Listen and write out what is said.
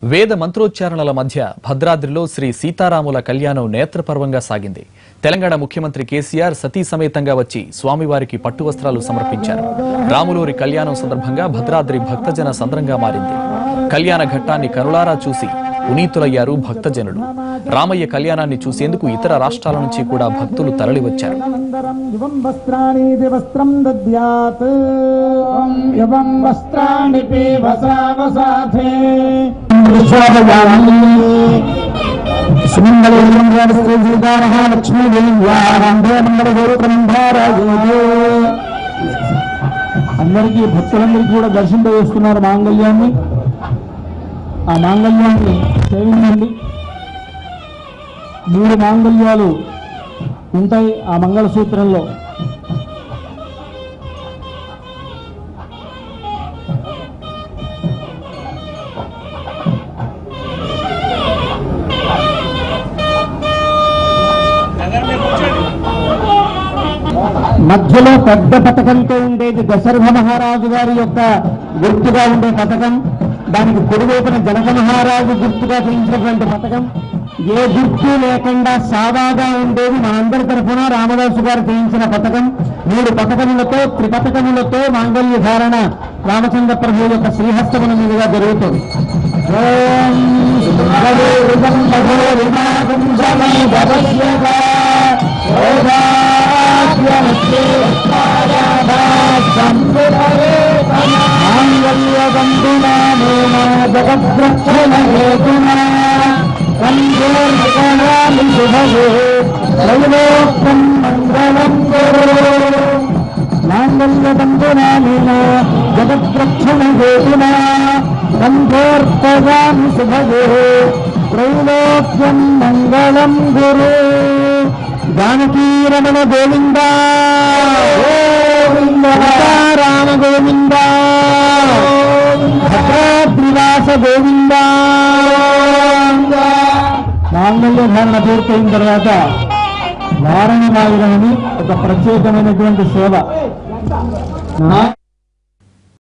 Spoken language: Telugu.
వేద మంత్రోచ్చారణల మధ్య భద్రాద్రిలో శ్రీ సీతారాముల కళ్యాణం నేత్రపర్వంగా సాగింది తెలంగాణ ముఖ్యమంత్రి కేసీఆర్ సతీ సమేతంగా వచ్చి స్వామివారికి పట్టు వస్త్రాలు సమర్పించారు రాములూరి కళ్యాణం సందర్భంగా భద్రాద్రి భక్తజన సంద్రంగా మారింది కళ్యాణ ఘట్టాన్ని కనులారా చూసి పునీతులయ్యారు భక్తజనులు రామయ్య కళ్యాణాన్ని చూసేందుకు ఇతర రాష్ట్రాల నుంచి కూడా భక్తులు తరలివచ్చారు అనంతరం యువం వస్త్రాణీతి వస్త్రం దద్యాత్ యువం వస్త్రాణి పీవసావసాథే అందరికీ భక్తులందరికీ కూడా దర్శనం చేసుకున్నారు మాంగళ్యాన్ని ఆ మాంగళ్యాన్ని సేవించండి మూడు మాంగళ్యాలు ఉంటాయి ఆ మంగళసూత్రంలో మధ్యలో పెద్ద పథకంతో ఉండేది దశరథ మహారాజు గారి యొక్క గుర్తుగా ఉండే పథకం దానికి కుడివైపున జనక మహారాజు గుర్తుగా చేయించినటువంటి పథకం ఏ గుర్తు లేకుండా సాదాగా ఉండేది మనందరి తరఫున రామదాసు గారు చేయించిన పథకం మూడు పథకములతో త్రిపథకములతో మాంగళ్య ధారణ రామచంద్ర ప్రభు యొక్క శ్రీహస్తముల మీదుగా జరుగుతుంది ఓం సుమంగళే రుగం భగో వినాశం సమయ భవస్యత. మాంగళ్యబంధునామేన జగద్రక్షణహేతునా కంఠోర్గణాలి శుభగే త్రైలోక్యం మంగళం కురు మాంగళ్యబంధునామేన జగద్రక్షణహేతునా కంఠోర్పగామి శుభగే త్రైలోక్యం మంగళం గురు జానకీరమణ గోవింద గోవింద రామ గోవింద భద్రాద్రివాస గోవింద మాంగళ్య ధారణ పూర్తయిన తర్వాత వారణి వాయులని ఒక ప్రత్యేకమైనటువంటి సేవ నా-